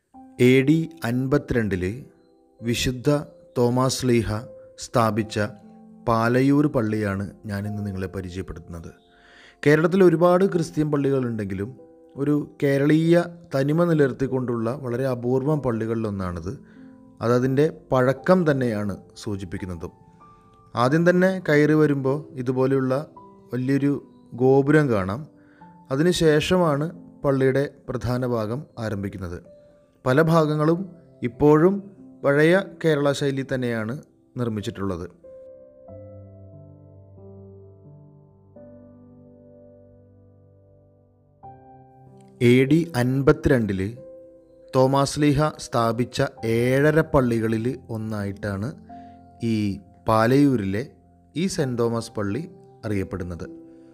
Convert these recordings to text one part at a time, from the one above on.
A D അൻപത്തിരണ്ടിൽ വിശുദ്ധ Thomas ലീഹ സ്ഥാപിച്ച പാലയൂർ പള്ളിയാണ് ഞാനിന്ന് നിങ്ങളെ പരിചയപ്പെടുത്തുന്നത് കേരളത്തിൽ ഒരുപാട് ക്രിസ്ത്യൻ പള്ളികളുണ്ടെങ്കിലും ഒരു കേരളീയ തനിമ നിലനിർത്തിക്കൊണ്ടുള്ള വളരെ അപൂർവം പള്ളികളിലൊന്നാണിത് അതതിൻ്റെ പഴക്കം തന്നെയാണ് സൂചിപ്പിക്കുന്നതും ആദ്യം തന്നെ കയറി വരുമ്പോൾ ഇതുപോലെയുള്ള വലിയൊരു ഗോപുരം കാണാം അതിനുശേഷമാണ് പള്ളിയുടെ പ്രധാന ഭാഗം ആരംഭിക്കുന്നത് പല ഭാഗങ്ങളും ഇപ്പോഴും പഴയ കേരള ശൈലി തന്നെയാണ് നിർമ്മിച്ചിട്ടുള്ളത് എ ഡി അൻപത്തിരണ്ടിൽ തോമാസ് ലീഹ സ്ഥാപിച്ച ഏഴര പള്ളികളിൽ ഒന്നായിട്ടാണ് ഈ പാലയൂരിലെ ഈ സെൻറ് തോമസ് പള്ളി അറിയപ്പെടുന്നത്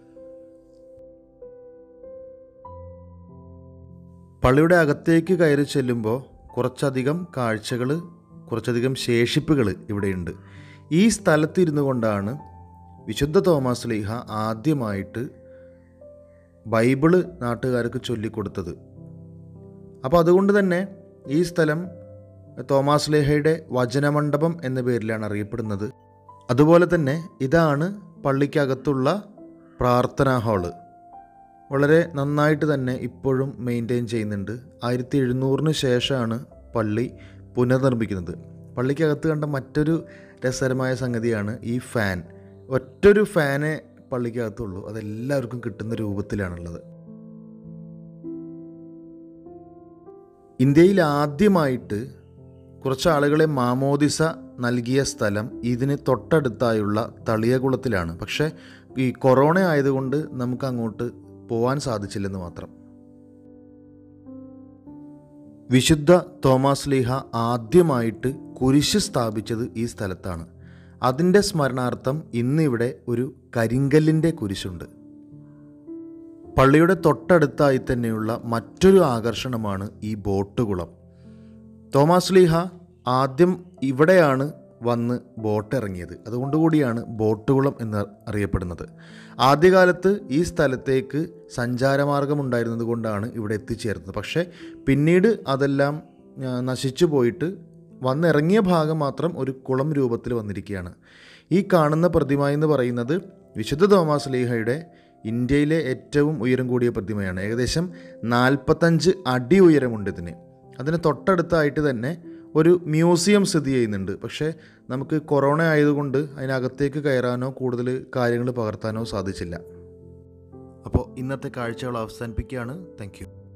പള്ളിയുടെ അകത്തേക്ക് കയറി ചെല്ലുമ്പോൾ കുറച്ചധികം കാഴ്ചകൾ കുറച്ചധികം ശേഷിപ്പുകൾ ഇവിടെയുണ്ട് ഈ സ്ഥലത്തിരുന്നു കൊണ്ടാണ് വിശുദ്ധ തോമസ് ലീഹ ആദ്യമായിട്ട് ബൈബിള് നാട്ടുകാർക്ക് ചൊല്ലിക്കൊടുത്തത് അപ്പോൾ അതുകൊണ്ട് തന്നെ ഈ സ്ഥലം തോമാസ് ലേഹയുടെ വചനമണ്ഡപം എന്ന പേരിലാണ് അറിയപ്പെടുന്നത് അതുപോലെ തന്നെ ഇതാണ് പള്ളിക്കകത്തുള്ള പ്രാർത്ഥനാ ഹാള് വളരെ നന്നായിട്ട് തന്നെ ഇപ്പോഴും മെയിൻറ്റെയിൻ ചെയ്യുന്നുണ്ട് ആയിരത്തി എഴുന്നൂറിന് ശേഷമാണ് പള്ളി പുനർനിർമ്മിക്കുന്നത് പള്ളിക്കകത്ത് കണ്ട മറ്റൊരു രസകരമായ സംഗതിയാണ് ഈ ഫാൻ ഒറ്റൊരു ഫാനേ പള്ളിക്കകത്തുള്ളൂ അതെല്ലാവർക്കും കിട്ടുന്ന രൂപത്തിലാണുള്ളത് ഇന്ത്യയിൽ ആദ്യമായിട്ട് കുറച്ച് ആളുകളെ മാമോദിസ നൽകിയ സ്ഥലം ഇതിന് തൊട്ടടുത്തായുള്ള തളിയകുളത്തിലാണ് പക്ഷേ ഈ കൊറോണ ആയതുകൊണ്ട് നമുക്ക് അങ്ങോട്ട് പോവാൻ സാധിച്ചില്ലെന്ന് മാത്രം വിശുദ്ധ തോമാസ് ലീഹ ആദ്യമായിട്ട് കുരിശ് സ്ഥാപിച്ചത് ഈ സ്ഥലത്താണ് അതിൻ്റെ സ്മരണാർത്ഥം ഇന്നിവിടെ ഒരു കരിങ്കല്ലിൻ്റെ കുരിശുണ്ട് പള്ളിയുടെ തൊട്ടടുത്തായി തന്നെയുള്ള മറ്റൊരു ആകർഷണമാണ് ഈ ബോട്ട് കുളം തോമാസ് ലീഹ ആദ്യം ഇവിടെയാണ് വന്ന് ബോട്ട് ഇറങ്ങിയത് അതുകൊണ്ടുകൂടിയാണ് ബോട്ട് കുളം എന്ന് അറിയപ്പെടുന്നത് ആദ്യകാലത്ത് ഈ സ്ഥലത്തേക്ക് സഞ്ചാരമാർഗമുണ്ടായിരുന്നത് കൊണ്ടാണ് ഇവിടെ എത്തിച്ചേർന്നത് പക്ഷേ പിന്നീട് അതെല്ലാം ആ, നശിച്ചു പോയിട്ട് വന്നിറങ്ങിയ ഭാഗം മാത്രം ഒരു കുളം രൂപത്തിൽ വന്നിരിക്കുകയാണ് ഈ കാണുന്ന പ്രതിമ എന്ന് പറയുന്നത് വിശുദ്ധ തോമാസ് ലീഹയുടെ ഇന്ത്യയിലെ ഏറ്റവും ഉയരം കൂടിയ പ്രതിമയാണ് ഏകദേശം നാൽപ്പത്തഞ്ച് അടി ഉയരമുണ്ട് ഇതിന് അതിന് തൊട്ടടുത്തായിട്ട് തന്നെ ഒരു മ്യൂസിയം സ്ഥിതി ചെയ്യുന്നുണ്ട് പക്ഷേ നമുക്ക് കൊറോണ ആയതുകൊണ്ട് അതിനകത്തേക്ക് കയറാനോ കൂടുതൽ കാര്യങ്ങൾ പകർത്താനോ സാധിച്ചില്ല അപ്പോൾ ഇന്നത്തെ കാഴ്ചകൾ അവസാനിപ്പിക്കുകയാണ് താങ്ക്